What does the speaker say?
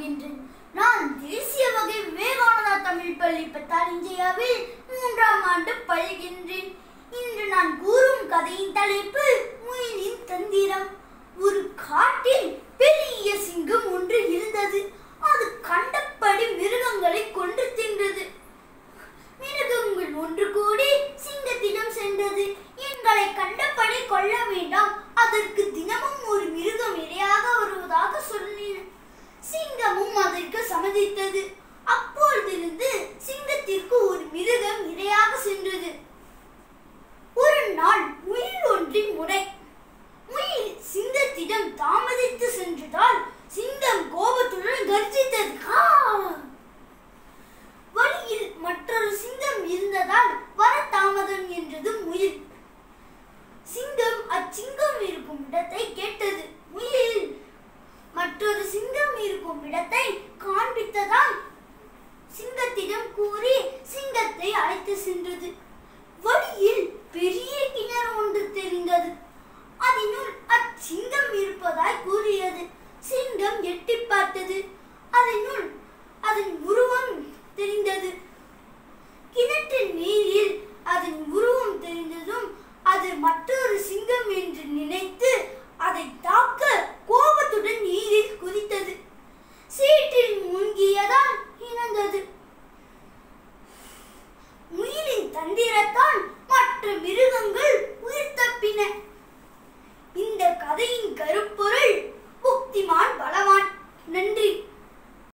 கூறுகின்றேன் நான் தேசிய வகை விவேகானந்தா தமிழ் பள்ளி பத்தாலிஞ்சையாவில் மூன்றாம் ஆண்டு பயில்கின்றேன் இன்று நான் கூறும் கதையின் தலைப்பு முயலின் தந்திரம் ஒரு காட்டில் பெரிய சிங்கம் ஒன்று இருந்தது அது கண்டபடி மிருகங்களை கொன்று தின்றது மிருகங்கள் ஒன்று கூடி சிங்கத்திடம் சென்றது எங்களை கண்டபடி கொல்ல வேண்டாம் அதற்கு தினமும் ஒரு மிருகம் இரையாக வருவதாக சொல்லின சிங்கமும் அதற்கு சம்மதித்தது அப்பொழுதிருந்து சிங்கத்திற்கு ஒரு மிருகம் இரையாக சென்றது ஒரு நாள் முயல் ஒன்றின் முறை முயல் சிங்கத்திடம் தாமதித்து சென்றதால் சிங்கம் கோபத்துடன் கர்ஜித்தது "கா!" வழியில் மற்றொரு சிங்கம் இருந்ததால் வர தாமதம் என்றது முயல் சிங்கம் அச்சிங்கம் இருக்கும் இடத்தை கேட்டது முயல் மற்றொரு சிங்கம் இருக்கும் இடத்தை காண்பித்ததால் சிங்கத்திடம் கூறி சிங்கத்தை அழைத்து சென்றது வழியில் பெரிய கிணறு ஒன்று தெரிந்தது அதனுள் அச்சிங்கம் இருப்பதாய் கூறியது சிங்கம் எட்டி பார்த்தது அதனுள் அதன் உருவம் தெரிந்தது கிணற்றின் நீரில் அதன் உருவம் தெரிந்ததும் அது மற்றொரு சிங்கம் என்று நினைத்து அதை தாக்க கோபத்துடன் நீரில் குதித்தது சீற்றில் மூழ்கியதால் இறந்தது முயலின் தந்திரத்தால்